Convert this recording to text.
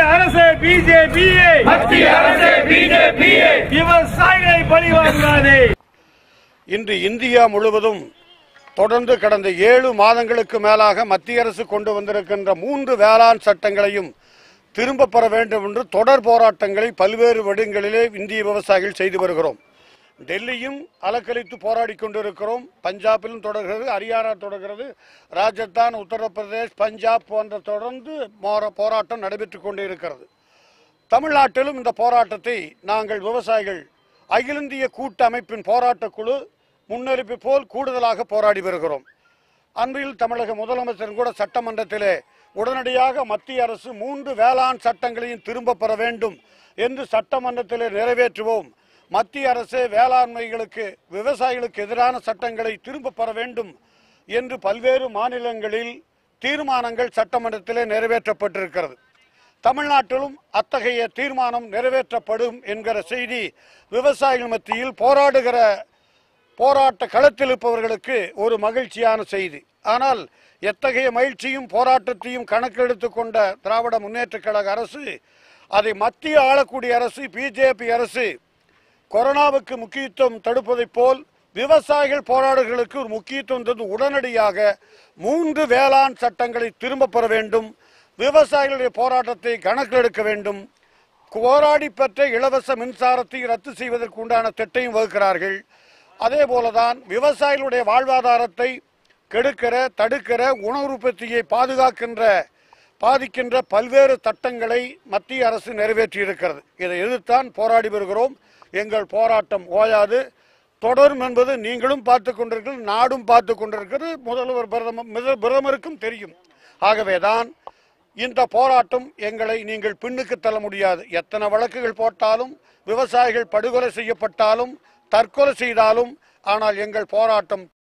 அரசு பிஜேபியை மத்திய அரசு பிஜேபியை விவசாயிகளை பழி வாங்காதே இன்று இந்தியா முழுவதும் தொடர்ந்து கடந்த ஏழு மாதங்களுக்கு மேலாக மத்திய அரசு கொண்டு வந்திருக்கின்ற மூன்று வேளாண் சட்டங்களையும் திரும்ப பெற வேண்டும் என்று தொடர் போராட்டங்களை பல்வேறு இடங்களிலே இந்திய விவசாயிகள் செய்து வருகிறோம் டெல்லியும் அலக்கழித்து போராடி கொண்டிருக்கிறோம் பஞ்சாபிலும் தொடர்கிறது ஹரியானா தொடர்கிறது ராஜஸ்தான் உத்தரப்பிரதேஷ் பஞ்சாப் போன்ற தொடர்ந்து மோர- போராட்டம் நடைபெற்று கொண்டு இருக்கிறது தமிழ்நாட்டிலும் இந்த போராட்டத்தை நாங்கள் விவசாயிகள் அகில இந்திய கூட்டு அமைப்பின் போராட்டக் குழு முன்னெடுப்பு போல் கூடுதலாக போராடி வருகிறோம் அன்பில் தமிழக முதலமைச்சர் கூட சட்டமன்றத்திலே உடனடியாக மத்திய அரசு மூன்று வேளாண் சட்டங்களையும் திரும்ப பெற வேண்டும் என்று சட்டமன்றத்திலே நிறைவேற்றுவோம் மத்திய அரசு வேளாண்மைகளுக்கு விவசாயிகளுக்கு எதிரான சட்டங்களை திரும்ப பெற வேண்டும் என்று பல்வேறு மாநிலங்களில் தீர்மானங்கள் சட்டமன்றத்திலே நிறைவேற்றப்பட்டிருக்கிறது தமிழ்நாட்டிலும் அத்தகைய தீர்மானம் நிறைவேற்றப்படும் என்கிற செய்தி விவசாயிகள் மத்தியில் போராடுகிற போராட்ட களத்தில் இருப்பவர்களுக்கு ஒரு மகிழ்ச்சியான செய்தி ஆனால் எத்தகைய மகிழ்ச்சியும் போராட்டத்தையும் கணக்கெடுத்து கொண்ட திராவிட முன்னேற்றக் கழக அரசு அதை மத்திய ஆளக்கூடிய அரசு பிஜேபி அரசு கொரோனாவுக்கு முக்கியத்துவம் தடுப்பதைப் போல் விவசாயிகள் போராடுகளுக்கு ஒரு முக்கியத்துவம் தந்து உடனடியாக மூன்று வேளாண் சட்டங்களை திரும்ப பெற வேண்டும் விவசாயிகளுடைய போராட்டத்தை கணக்கிலெடுக்க வேண்டும் போராடி பெற்ற இலவச மின்சாரத்தை ரத்து செய்வதற்கு உண்டான திட்டையும் வகுக்கிறார்கள் அதே போலதான் விவசாயிகளுடைய வாழ்வாதாரத்தை கெடுக்கிற தடுக்கிற உணவு உற்பத்தியை பாதுகாக்கின்ற பாதிக்கின்ற பல்வேறு சட்டங்களை மத்திய அரசு நிறைவேற்றியிருக்கிறது இதை எதிர்த்தான் போராடி வருகிறோம் எங்கள் போராட்டம் ஓயாது தொடரும் என்பது நீங்களும் பார்த்து கொண்டிருக்கிறது நாடும் பார்த்து கொண்டிருக்கிறது முதல்வர் பிரதமர் மித- பிரதமருக்கும் தெரியும் ஆகவேதான் இந்த போராட்டம் எங்களை நீங்கள் பின்னுக்கு தள்ள முடியாது எத்தனை வழக்குகள் போட்டாலும் விவசாயிகள் படுகொலை செய்யப்பட்டாலும் தற்கொலை செய்தாலும் ஆனால் எங்கள் போராட்டம்